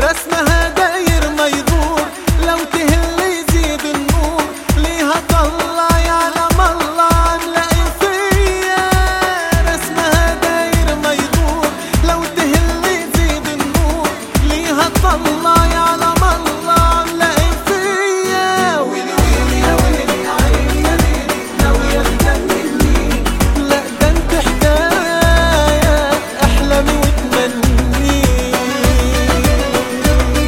رسمها داير ما يدور لو تهل يزيد النور ليها طلع يعلم الله نلاقي فيا رسمها داير ما يدور لو تهل يزيد النور ليها طلع